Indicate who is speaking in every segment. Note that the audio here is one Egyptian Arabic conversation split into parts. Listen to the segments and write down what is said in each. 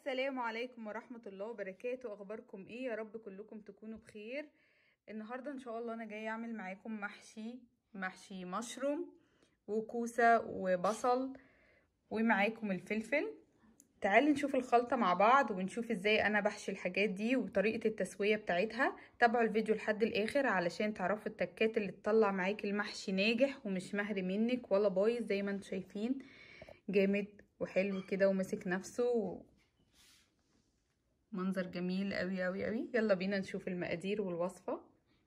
Speaker 1: السلام عليكم ورحمة الله وبركاته أخباركم إيه يا رب كلكم تكونوا بخير النهاردة إن شاء الله أنا جاية أعمل معاكم محشي محشي مشروم وكوسة وبصل ومعاكم الفلفل تعالوا نشوف الخلطة مع بعض ونشوف ازاي انا بحشي الحاجات دي وطريقة التسوية بتاعتها تابعوا الفيديو لحد الاخر علشان تعرفوا التكات اللي تطلع معاكي المحشي ناجح ومش مهري منك ولا بايظ زي ما انتم شايفين جامد وحلو كده وماسك نفسه منظر جميل قوي قوي قوي يلا بينا نشوف المقادير والوصفة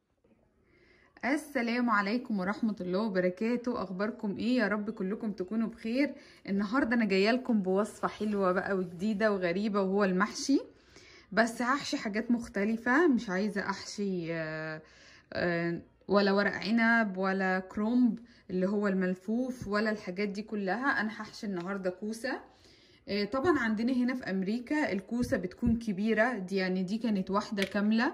Speaker 1: السلام عليكم ورحمة الله وبركاته اخباركم ايه يا رب كلكم تكونوا بخير النهاردة انا جاية لكم بوصفة حلوة بقى وجديدة وغريبة وهو المحشي بس هحشي حاجات مختلفة مش عايزة احشي آآ آآ ولا ورق عنب ولا كرومب اللي هو الملفوف ولا الحاجات دي كلها انا هحشي النهاردة كوسة طبعا عندنا هنا في امريكا الكوسة بتكون كبيرة دي يعني دي كانت واحدة كاملة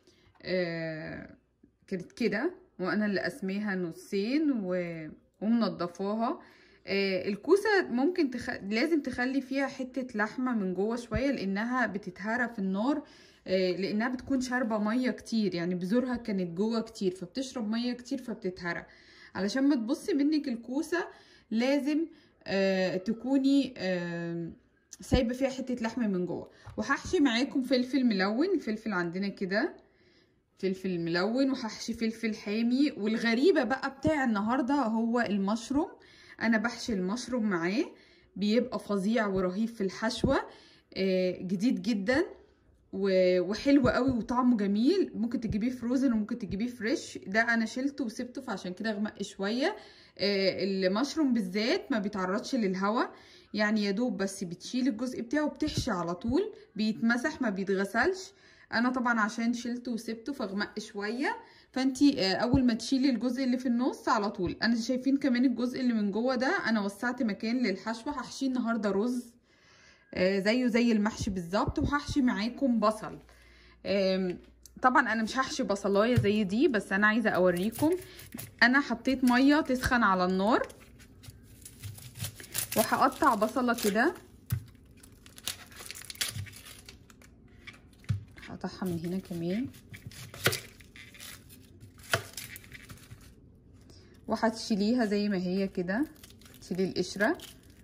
Speaker 1: كانت كده وانا اللي قسميها نصين و... ومنضفاها آه الكوسه ممكن تخ... لازم تخلي فيها حته لحمه من جوه شويه لانها بتتهرى في النار آه لانها بتكون شاربه ميه كتير يعني بذورها كانت جوه كتير فبتشرب ميه كتير فبتتهرى علشان ما تبصي منك الكوسه لازم آه تكوني آه سايبه فيها حته لحمه من جوه وهحشي معاكم فلفل ملون الفلفل عندنا كده فلفل ملون وهحشي فلفل حامي والغريبة بقى بتاع النهاردة هو المشروم انا بحشي المشروم معاه بيبقى فظيع ورهيب في الحشوة جديد جدا وحلو قوي وطعمه جميل ممكن تجيبيه فروزن وممكن تجيبيه فريش ده انا شلته وسبته فعشان كده غمق شوية المشروم بالذات ما بيتعرضش للهواء يعني يا دوب بس بتشيل الجزء بتاعه بتحشي على طول بيتمسح ما بيتغسلش انا طبعا عشان شلته وسبته فغمق شويه فانتي اول ما تشيلي الجزء اللي في النص على طول انا شايفين كمان الجزء اللي من جوه ده انا وسعت مكان للحشوه هحشيه النهارده رز زيه زي المحشي بالظبط وهحشي معاكم بصل طبعا انا مش هحشي بصلايه زي دي بس انا عايزه اوريكم انا حطيت ميه تسخن على النار وهقطع بصله كده هقطعها من هنا كمان وهتشيليها زي ما هي كده تشيلي القشره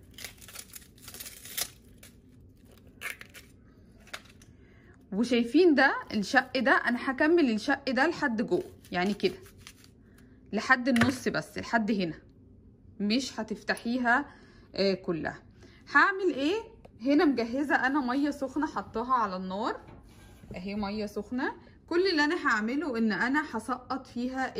Speaker 1: وشايفين ده الشق ده انا هكمل الشق ده لحد جوه يعني كده لحد النص بس لحد هنا مش هتفتحيها آه كلها هعمل ايه هنا مجهزه انا ميه سخنه حطاها على النار اهي ميه سخنه كل اللي انا هعمله ان انا هسقط فيها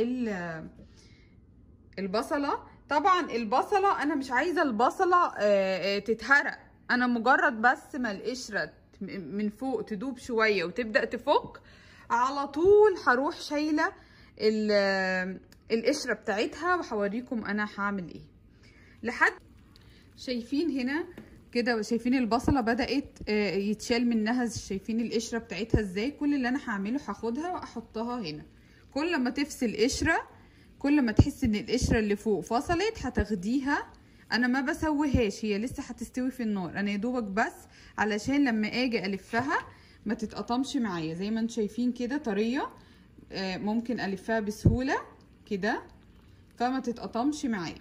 Speaker 1: البصله طبعا البصله انا مش عايزه البصله تتهرق انا مجرد بس ما القشره من فوق تدوب شويه وتبدا تفك على طول هروح شايله القشره بتاعتها وهوريكم انا هعمل ايه لحد شايفين هنا كده شايفين البصلة بدأت يتشال منها شايفين القشرة بتاعتها ازاي كل اللي انا هعمله هاخدها واحطها هنا كل ما تفصل قشرة كل ما تحس ان القشرة اللي فوق فصلت هتاخديها انا ما بسويهاش هي لسه هتستوي في النار انا يدوبك بس علشان لما اجي الفها ما تتقطمش معايا زي ما انتم شايفين كده طرية ممكن الفها بسهولة كده فما تتقطمش معايا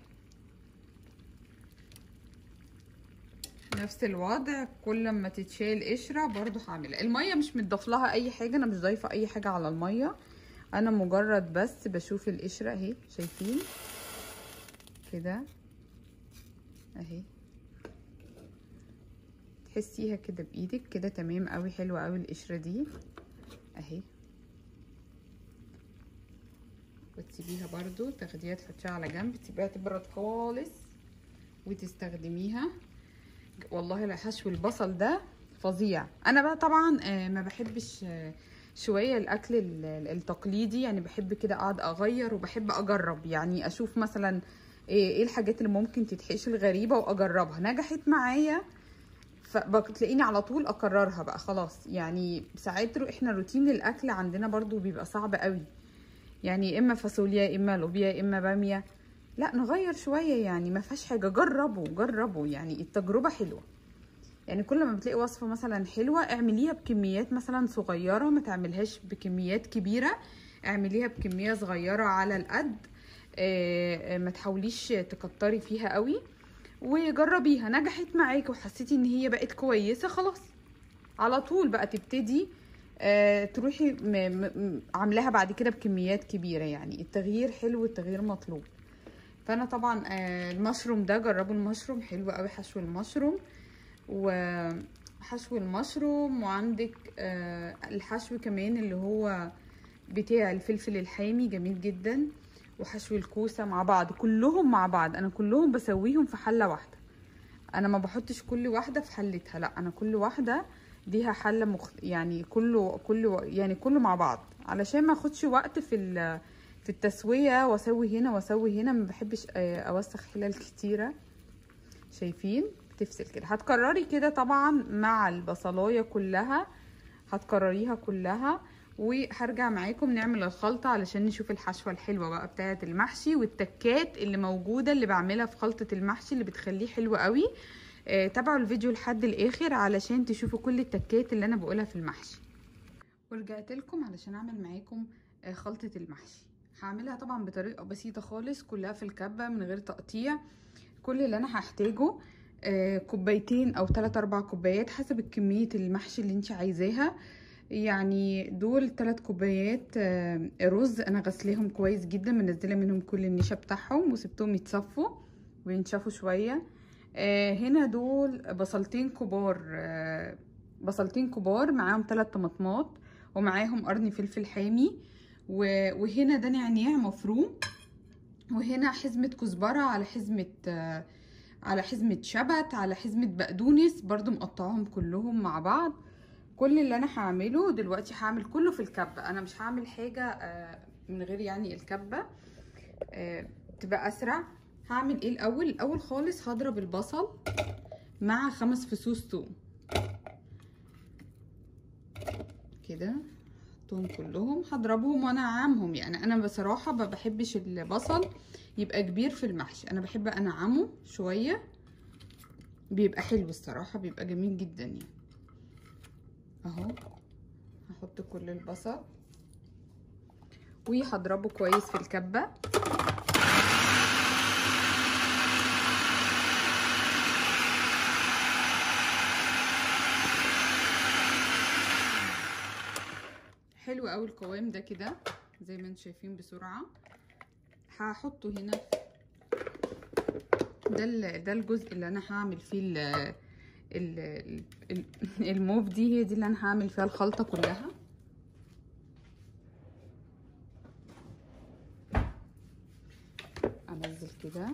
Speaker 1: نفس الوضع كل ما تتشال قشره برضو هعملها الميه مش متضاف لها اي حاجه انا مش ضايفه اي حاجه على الميه انا مجرد بس بشوف القشره اهي شايفين كده اهي تحسيها كده بايدك كده تمام قوي حلوه قوي القشره دي اهي وتسيبيها برضو تاخديها تحطيها على جنب تسيبيها تبرد خالص وتستخدميها والله حشو البصل ده فظيع انا بقى طبعا ما بحبش شويه الاكل التقليدي يعني بحب كده اقعد اغير وبحب اجرب يعني اشوف مثلا ايه الحاجات اللي ممكن تتحشي الغريبه واجربها نجحت معايا فتلاقيني على طول اكررها بقى خلاص يعني ساعات احنا روتين الاكل عندنا برضو بيبقى صعب قوي يعني اما فاصوليا اما لوبيا اما باميه لا نغير شويه يعني ما فيهاش حاجه جربوا جربوا يعني التجربه حلوه يعني كل ما بتلاقي وصفه مثلا حلوه اعمليها بكميات مثلا صغيره ما تعملهاش بكميات كبيره اعمليها بكميه صغيره على القد آه، آه، ما تحاوليش تكتري فيها قوي وجربيها نجحت معاكي وحسيتي ان هي بقت كويسه خلاص على طول بقى تبتدي آه، تروحي م- م- م- عاملاها بعد كده بكميات كبيره يعني التغيير حلو والتغيير مطلوب فانا طبعا آه، المشروم ده جربوا المشروم حلو قوي حشو المشروم وحشو المشروم وعندك آه، الحشو كمان اللي هو بتاع الفلفل الحامي جميل جدا وحشو الكوسه مع بعض كلهم مع بعض انا كلهم بسويهم في حله واحده انا ما بحطش كل واحده في حلتها لا انا كل واحده ليها حله مخ... يعني كله كله يعني كله مع بعض علشان ما اخدش وقت في ال... في التسويه واسوي هنا واسوي هنا ما بحبش آه، اوسخ حلال كتيره شايفين بتفصل كده هتكرري كده طبعا مع البصلايه كلها هتكرريها كلها وهرجع معاكم نعمل الخلطة علشان نشوف الحشوة الحلوة بقى بتاعة المحشي والتكات اللي موجودة اللي بعملها في خلطة المحشي اللي بتخليه حلو قوي آه، تابعوا الفيديو لحد الاخر علشان تشوفوا كل التكات اللي انا بقولها في المحشي ورجعت لكم علشان اعمل معاكم آه، خلطة المحشي هعملها طبعا بطريقة بسيطة خالص كلها في الكبة من غير تقطيع كل اللي انا هحتاجه آه، كوبايتين او 3 4 كوبايات حسب كمية المحشي اللي انت عايزاها يعني دول 3 كوبايات آه، رز انا غسلاهم كويس جدا منزله منهم كل النشا بتاعهم وسبتهم يتصفوا وينشفوا شويه آه، هنا دول بصلتين كبار آه، بصلتين كبار معاهم 3 طماطمات ومعاهم قرن فلفل حامي و- وهنا ده نعناع مفروم وهنا حزمة كزبرة على حزمة آه، على حزمة شبت على حزمة بقدونس برضو مقطعهم كلهم مع بعض كل اللي انا هعمله دلوقتي هعمل كله في الكبة انا مش هعمل حاجة آه، من غير يعني الكبة آه، تبقى اسرع هعمل ايه الاول الاول خالص هضرب البصل مع خمس فصوص ثوم كده حطهم كلهم هضربهم وانا عامهم يعني انا بصراحة ما بحبش البصل يبقى كبير في المحشي انا بحب انعمه شوية بيبقى حلو الصراحة بيبقى جميل جدا يعني اهو هحط كل البصل وهضربه كويس في الكبة حلو قوي القوام ده كده زي ما انتم شايفين بسرعة هحطه هنا ده ال- ده الجزء اللي انا هعمل فيه ال ال ال- الموف دي هي دي اللي انا هعمل فيها الخلطة كلها انزل كده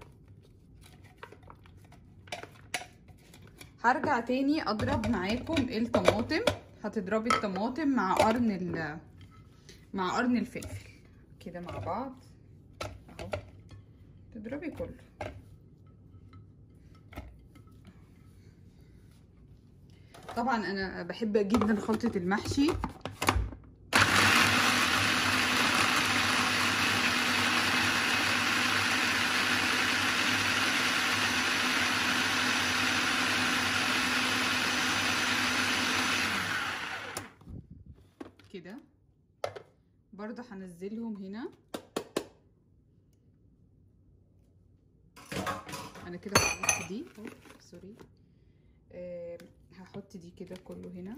Speaker 1: هرجع تاني اضرب معاكم الطماطم هتضربي الطماطم مع قرن ال مع قرن الفلفل كده مع بعض اهو تضربي كله طبعا انا بحب جدا خلطة المحشي كده برضه هنزلهم هنا انا كده خلصت دي أوه، سوري آه هحط دي كده كله هنا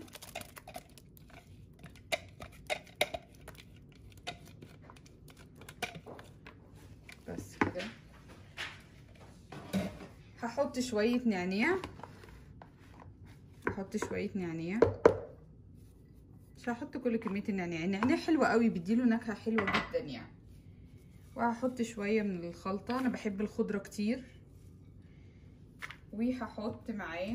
Speaker 1: بس كده هحط شوية نعناع هحط شوية نعناع مش هحط كل كمية النعناع النعناع حلو قوي بيديله نكهة حلوة جدا يعني وهحط شوية من الخلطة انا بحب الخضرة كتير وهحط معاه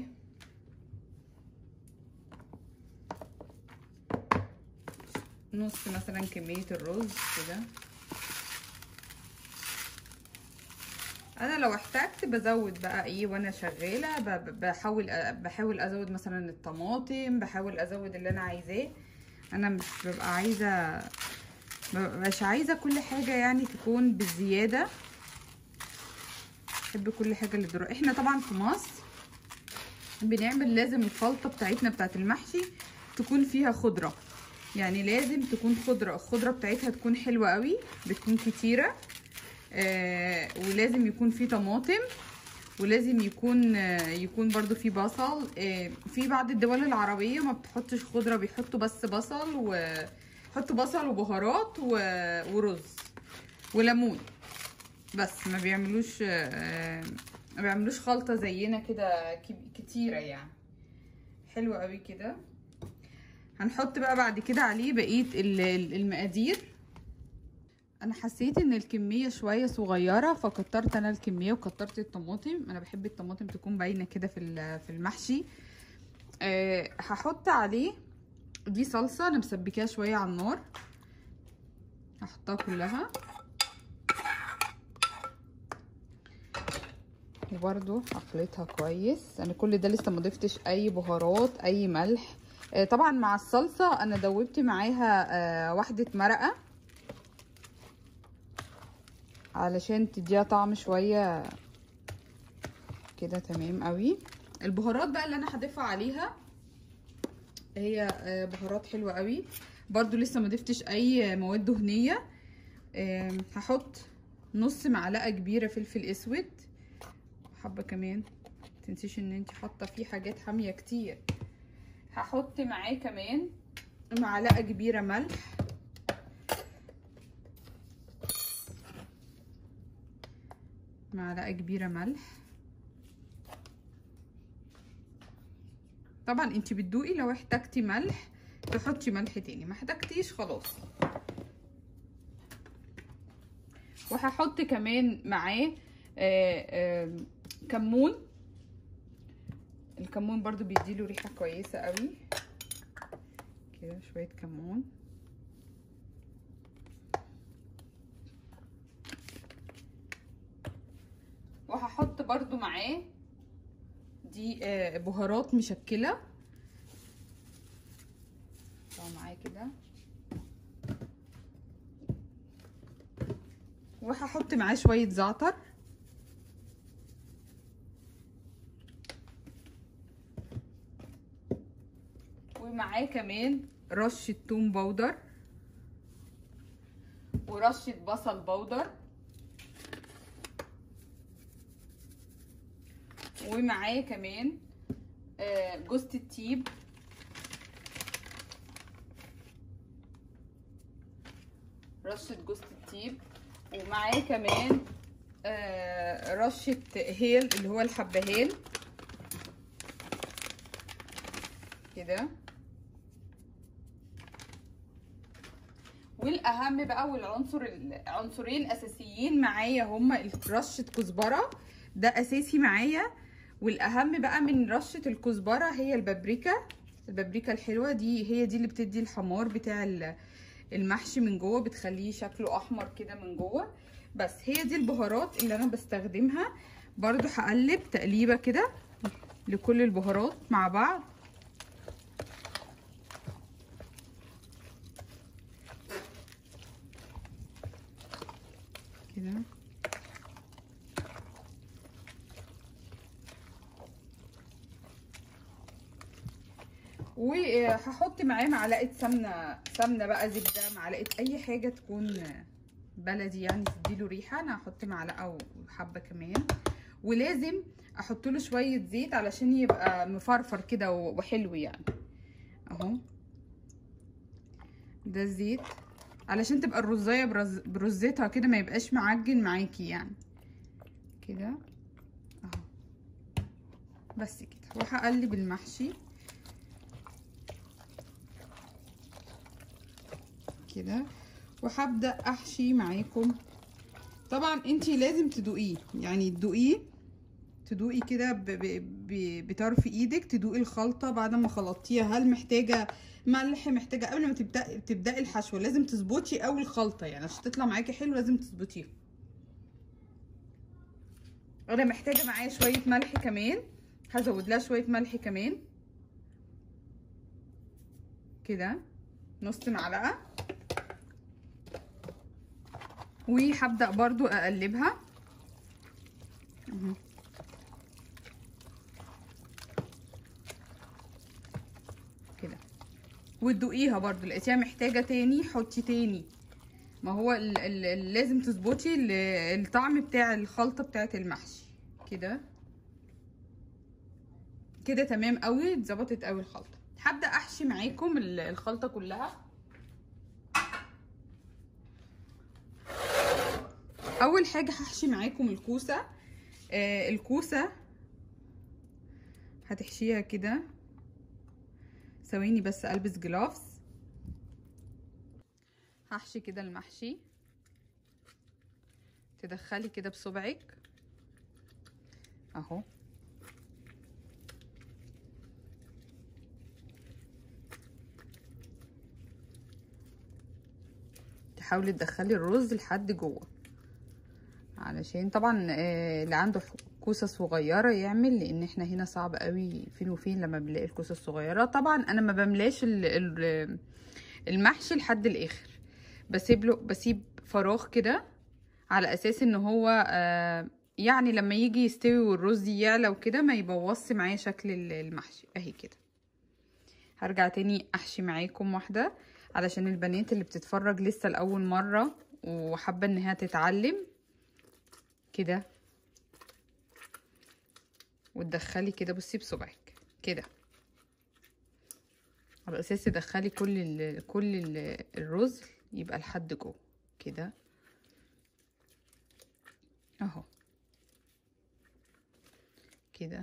Speaker 1: نص مثلا كمية الرز كده انا لو احتجت بزود بقى ايه وانا شغالة ب- ب- بحاول بحاول ازود مثلا الطماطم بحاول ازود اللي انا عايزاه انا مش ببقى عايزة مش عايزة كل حاجة يعني تكون بالزيادة بحب كل حاجة اللي ضروري احنا طبعا في مصر بنعمل لازم الخلطه بتاعتنا بتاعت المحشي تكون فيها خضره يعني لازم تكون خضره الخضره بتاعتها تكون حلوه قوي بتكون كتيره آه ولازم يكون في طماطم ولازم يكون آه يكون برضو في بصل آه في بعض الدول العربيه ما بتحطش خضره بيحطوا بس بصل ويحطوا بصل وبهارات و... ورز وليمون بس ما بيعملوش آه ما بيعملوش خلطه زينا كده كب- كتيره يعني حلو قوي كده هنحط بقى بعد كده عليه بقيه ال- ال- المقادير انا حسيت ان الكميه شويه صغيره فكترت انا الكميه وكترت الطماطم انا بحب الطماطم تكون باينه كده في ال- في المحشي أه هحط عليه دي صلصه انا مسبكاها شويه على النار هحطها كلها وبرده هخلطها كويس انا كل ده لسه ما ضفتش اي بهارات اي ملح آه، طبعا مع الصلصه انا دوبت معاها آه، واحده مرقه علشان تديها طعم شويه كده تمام قوي البهارات بقى اللي انا هضيفها عليها هي آه، بهارات حلوه قوي برضو لسه ما ضفتش اي مواد دهنيه آم، هحط نص معلقه كبيره فلفل اسود حبه كمان متنسيش ان انت حاطه فيه حاجات حاميه كتير هحط معاه كمان معلقه كبيره ملح معلقه كبيره ملح طبعا انت بتدوقي لو احتجتي ملح تحطي ملح تاني ما احتجتيش خلاص وهحط كمان معاه آه، آه، كمون الكمون برضو بيديله ريحة كويسة قوي كده شوية كمون وهحط برضو معاه دي آه، بهارات مشكلة طبعا معايا كده وهحط معاه شوية زعتر ومعاه كمان رشة توم بودر ورشة بصل بودر ومعاه كمان آه، جوزة الطيب رشة جوزة الطيب ومعاه كمان آه، رشة هيل اللي هو الحبهان كده والاهم بقى والعنصر العنصرين اساسيين معايا هما رشه كزبره ده اساسي معايا والاهم بقى من رشه الكزبره هي البابريكا البابريكا الحلوه دي هي دي اللي بتدي الحمار بتاع ال- المحشي من جوه بتخليه شكله احمر كده من جوه بس هي دي البهارات اللي انا بستخدمها برضو هقلب تقليبه كده لكل البهارات مع بعض كده وهحط معاه معلقه سمنه سمنه بقى زبده معلقه اي حاجه تكون بلدي يعني تديله ريحه انا هحط معلقه وحبه كمان ولازم احط له شويه زيت علشان يبقى مفرفر كده وحلو يعني اهو ده الزيت علشان تبقى الرزايه برز... برزتها كده ما يبقاش معجن معاكي يعني كده اهو بس كده وهقلب المحشي كده وهبدا احشي معاكم طبعا انتي لازم تدوقيه يعني تدوقيه تدوقي كده ب... ب... ب... بطرف ايدك تدوقي الخلطه بعد ما خلطتيها هل محتاجه ملح محتاجه قبل ما تبداي تبداي الحشو لازم تظبطي اول خلطه يعني عشان تطلع معاكي حلو لازم تظبطيها انا محتاجه معايا شويه ملح كمان هزود لها شويه ملح كمان كده نص معلقه وهبدا برضو اقلبها وتدوقيها برضو لقيتيها محتاجه تاني حطي تاني ما هو ال ال ال لازم تظبطي ال- الطعم بتاع الخلطه بتاعه المحشي كده كده تمام قوي اتظبطت قوي الخلطه هبدا احشي معاكم ال- الخلطه كلها اول حاجه هحشي معاكم الكوسه آه الكوسه هتحشيها كده ثواني بس البس جلافز هحشي كده المحشي تدخلي كده بصبعك اهو تحاولي تدخلي الرز لحد جوه علشان طبعا آه، اللي عنده كوسه صغيره يعمل لان احنا هنا صعب قوي فين وفين لما بنلاقي الكوسه الصغيره طبعا انا ما بملاش ال- ال- المحشي لحد الاخر بسيب له بسيب فراغ كده على اساس ان هو آه، يعني لما يجي يستوي والرز يعلى وكده ما يبوظش معايا شكل ال- المحشي اهي كده هرجع تاني احشي معاكم واحده علشان البنات اللي بتتفرج لسه لاول مره وحابه انها تتعلم كده وتدخلي كده بصي بصبعك كده على اساس تدخلي كل ال كل ال الرز يبقى لحد جوه كده اهو كده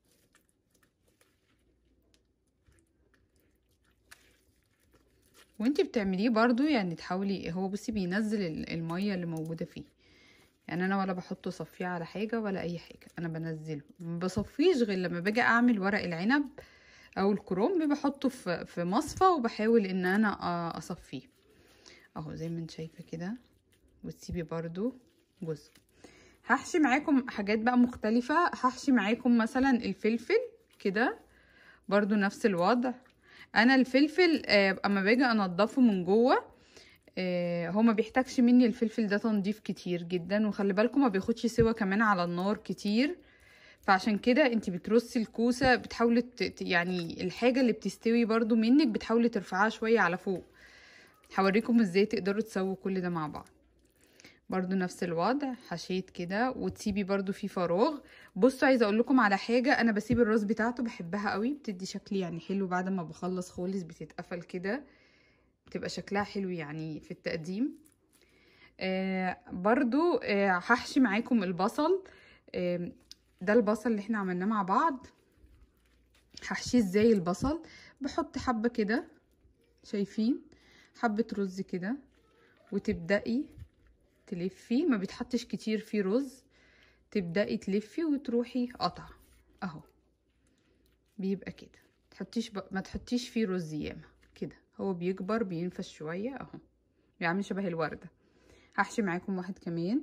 Speaker 1: وانتي بتعمليه برضو يعني تحاولي هو بصي بينزل ال- المية اللي موجودة فيه يعني انا ولا بحطه صفيه على حاجة ولا اي حاجة انا بنزله ما بصفيش غير لما باجي اعمل ورق العنب او الكرنب بحطه في في مصفى وبحاول ان انا أ- اصفيه اهو زي ما انت شايفة كده وتسيبي برضو جزء هحشي معاكم حاجات بقى مختلفة هحشي معاكم مثلا الفلفل كده برضو نفس الوضع انا الفلفل آه، اما باجي انضفه من جوه آه، هو ما بيحتاجش مني الفلفل ده تنظيف كتير جدا وخلي بالكم ما بياخدش سوا كمان على النار كتير فعشان كده انت بترصي الكوسه بتحاولي ت- ت- يعني الحاجه اللي بتستوي برضو منك بتحاولي ترفعها شويه على فوق هوريكم ازاي تقدروا تسووا كل ده مع بعض برضو نفس الوضع حشيت كده وتسيبي برضو فيه فراغ بصوا عايزه اقول لكم على حاجه انا بسيب الراس بتاعته بحبها قوي بتدي شكل يعني حلو بعد ما بخلص خالص بتتقفل كده بتبقى شكلها حلو يعني في التقديم آه برضو آه هحشي معاكم البصل آه ده البصل اللي احنا عملناه مع بعض هحشيه ازاي البصل بحط حبه كده شايفين حبه رز كده وتبدأي تلفي ما بيتحطش كتير فيه رز تبدأي تلفي وتروحي قطع اهو بيبقى كده تحطيش ب... ما تحطيش فيه رز ياما كده هو بيكبر بينفش شوية اهو بيعمل شبه الوردة هحشي معاكم واحد كمان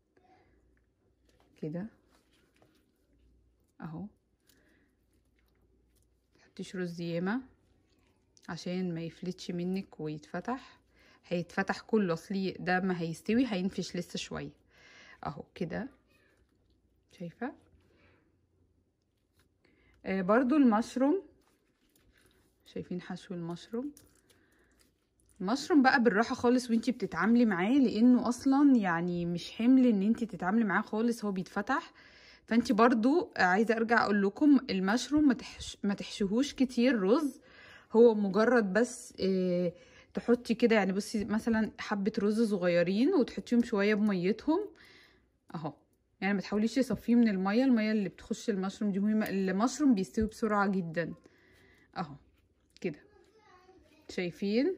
Speaker 1: كده اهو تحطيش رز ياما عشان ما يفلتش منك ويتفتح هيتفتح كله اصلي ده ما هيستوي هينفش لسه شويه اهو كده شايفه آه برضو المشروم شايفين حشو المشروم المشروم بقى بالراحه خالص وانتي بتتعاملي معاه لانه اصلا يعني مش حمل ان انتي تتعاملي معاه خالص هو بيتفتح فانتي برضو عايزه ارجع اقول لكم المشروم ما تحش ما تحشوهوش كتير رز هو مجرد بس آه تحطي كده يعني بصي مثلا حبه رز صغيرين وتحطيهم شويه بميتهم اهو يعني ما تحاوليش تصفيه من الميه الميه اللي بتخش المشروم دي مهمه المشروم بيستوي بسرعه جدا اهو كده شايفين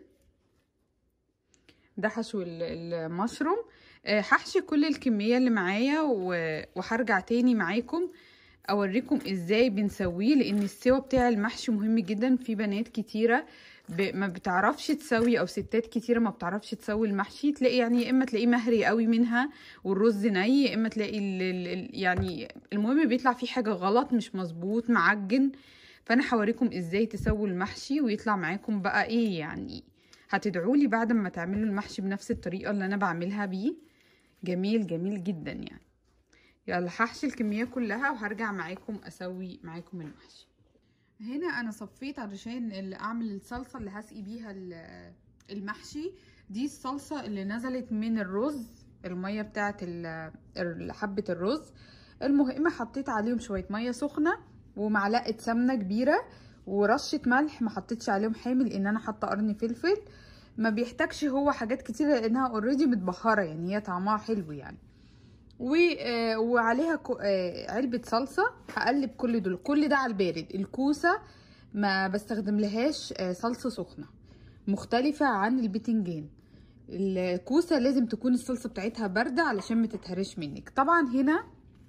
Speaker 1: ده حشو المشروم هحشي كل الكميه اللي معايا وهرجع تاني معاكم اوريكم ازاي بنسويه لان السوا بتاع المحشي مهم جدا في بنات كتيره ب... ما بتعرفش تسوي او ستات كتيره ما بتعرفش تسوي المحشي تلاقي يعني يا اما تلاقيه مهري قوي منها والرز ني يا اما تلاقي ال... ال... يعني المهم بيطلع فيه حاجه غلط مش مظبوط معجن فانا هوريكم ازاي تسووا المحشي ويطلع معاكم بقى ايه يعني هتدعوا لي بعد ما تعملوا المحشي بنفس الطريقه اللي انا بعملها بيه جميل جميل جدا يعني يلا هحشي الكميه كلها وهرجع معاكم اسوي معاكم المحشي هنا انا صفيت علشان اللي اعمل الصلصه اللي هسقي بيها ال- المحشي دي الصلصه اللي نزلت من الرز الميه بتاعه ال- حبه الرز المهم حطيت عليهم شويه ميه سخنه ومعلقه سمنه كبيره ورشه ملح ما حطيتش عليهم حامل لان انا حاطه قرن فلفل ما بيحتاجش هو حاجات كتيره لانها اوريدي متبخره يعني هي طعمها حلو يعني و... آه، وعليها كو... آه، علبة صلصة هقلب كل دول كل ده على البارد الكوسة ما بستخدم لهاش آه، صلصة سخنة مختلفة عن البتنجان الكوسة لازم تكون الصلصة بتاعتها باردة علشان ما تتهرش منك طبعا هنا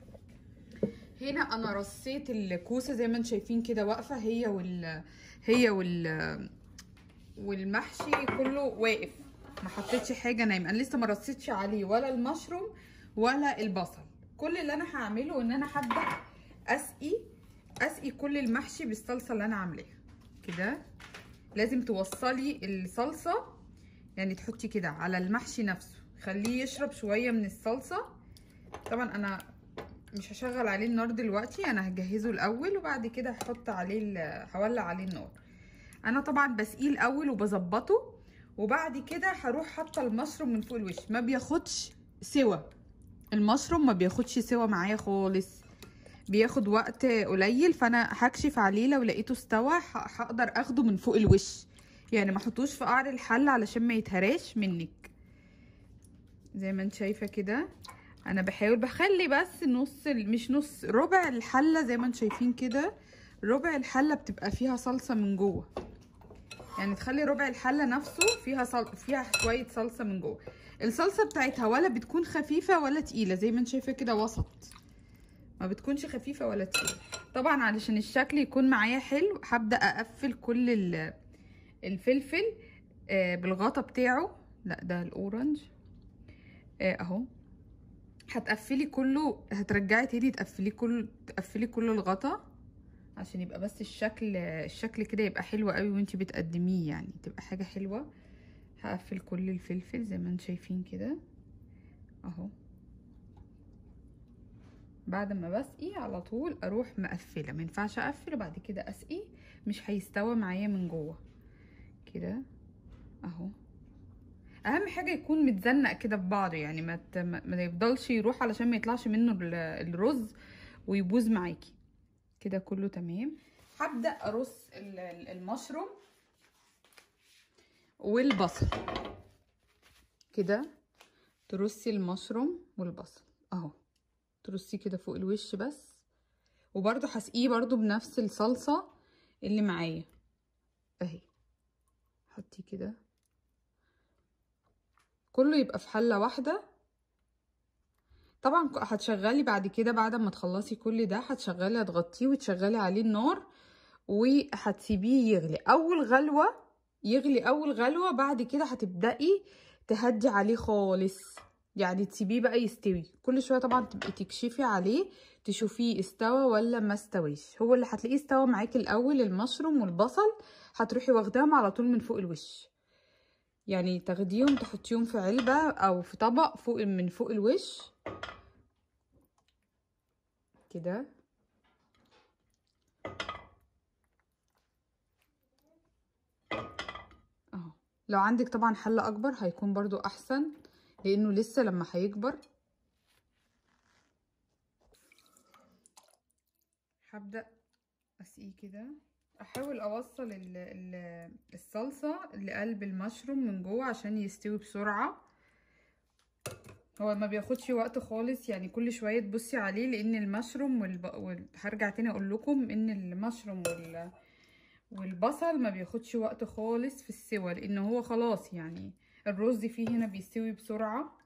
Speaker 1: هنا انا رصيت الكوسة زي ما انتم شايفين كده واقفة هي وال هي وال والمحشي كله واقف ما حطيتش حاجه نايمه انا لسه ما رصيتش عليه ولا المشروم ولا البصل كل اللي انا هعمله ان انا هبدا اسقي اسقي كل المحشي بالصلصه اللي انا عاملاها كده لازم توصلي الصلصه يعني تحطي كده على المحشي نفسه خليه يشرب شويه من الصلصه طبعا انا مش هشغل عليه النار دلوقتي انا هجهزه الاول وبعد كده هحط عليه ال- هولع عليه النار انا طبعا بسقيه الاول وبظبطه وبعد كده هروح حاطه المشروم من فوق الوش ما بياخدش سوا المشروم ما بياخدش سوا معايا خالص بياخد وقت قليل فانا هكشف عليه لو لقيته استوى ه- هقدر اخده من فوق الوش يعني ما احطوش في قعر الحله علشان ما يتهراش منك زي ما انت شايفه كده انا بحاول بخلي بس نص ال- مش نص ربع الحله زي ما انتم شايفين كده ربع الحله بتبقى فيها صلصه من جوه يعني تخلي ربع الحله نفسه فيها صل... فيها شويه صلصه من جوه الصلصه بتاعتها ولا بتكون خفيفه ولا تقيله زي ما انت شايفه كده وسط ما بتكونش خفيفه ولا تقيله طبعا علشان الشكل يكون معايا حلو هبدا اقفل كل ال- الفلفل آه، بالغطا بتاعه لا ده الاورنج آه، اهو هتقفلي كله هترجعي تاني تقفلي كل تقفلي كل الغطا عشان يبقى بس الشكل الشكل كده يبقى حلو قوي وانتي بتقدميه يعني تبقى حاجة حلوة هقفل كل الفلفل زي ما انتم شايفين كده اهو بعد ما بسقي على طول اروح مقفله ما ينفعش اقفل وبعد كده اسقي مش هيستوى معايا من جوه كده اهو اهم حاجه يكون متزنق كده في بعضه يعني ما ت- ما ما يفضلش يروح علشان ما يطلعش منه ال- الرز ويبوظ معاكي كده كله تمام هبدا ارص ال- ال- المشروم والبصل كده ترصي المشروم والبصل اهو ترصيه كده فوق الوش بس وبرضو هسقيه برضو بنفس الصلصة اللي معايا اهي حطيه كده كله يبقى في حلة واحدة طبعا هتشغلي بعد كده بعد ما تخلصي كل ده هتشغلي هتغطيه وتشغلي عليه النار وهتسيبيه يغلي اول غلوة يغلي اول غلوة بعد كده هتبدأي تهدي عليه خالص يعني تسيبيه بقى يستوي كل شويه طبعا تبقي تكشفي عليه تشوفيه استوى ولا ما استويش هو اللي هتلاقيه استوى معاكي الاول المشروم والبصل هتروحي واخداهم على طول من فوق الوش يعني تاخديهم تحطيهم في علبه او في طبق فوق من فوق الوش كده اهو لو عندك طبعا حله اكبر هيكون برضو احسن لانه لسه لما هيكبر هبدا اسقيه كده احاول اوصل ال ال الصلصه لقلب المشروم من جوه عشان يستوي بسرعه هو ما بياخدش وقت خالص يعني كل شويه تبصي عليه لان المشروم والب... وال... هرجع تاني اقول لكم ان المشروم وال... والبصل ما بياخدش وقت خالص في السوى لان هو خلاص يعني الرز فيه هنا بيستوي بسرعة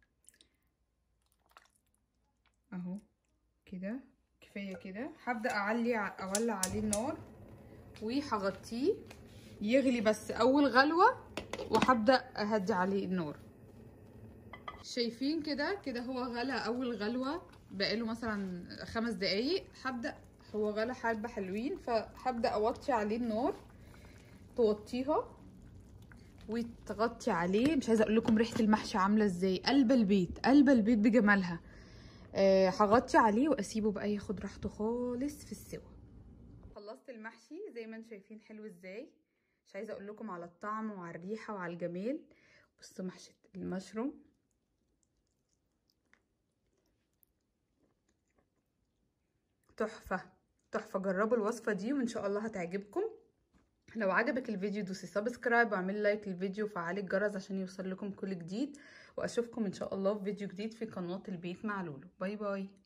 Speaker 1: اهو كده كفاية كده هبدأ اعلي اولع عليه النار وهغطيه يغلي بس اول غلوة وهبدأ اهدي عليه النار شايفين كده كده هو غلى اول غلوة بقاله مثلا خمس دقايق هبدأ هو غلى حبة حلوين فهبدأ اوطي عليه النار توطيها وتغطي عليه مش عايزه اقول لكم ريحه المحشي عامله ازاي قلب البيت قلب البيت بجمالها أه هغطي عليه واسيبه بقى ياخد راحته خالص في السوا خلصت المحشي زي ما انتم شايفين حلو ازاي مش عايزه اقول لكم على الطعم وعلى الريحه وعلى الجمال بصوا محشي المشروم تحفه تحفه جربوا الوصفه دي وان شاء الله هتعجبكم لو عجبك الفيديو دوسي سبسكرايب واعملي لايك للفيديو وفعلي الجرس عشان يوصل لكم كل جديد واشوفكم ان شاء الله في فيديو جديد في قناه البيت مع لولو باي باي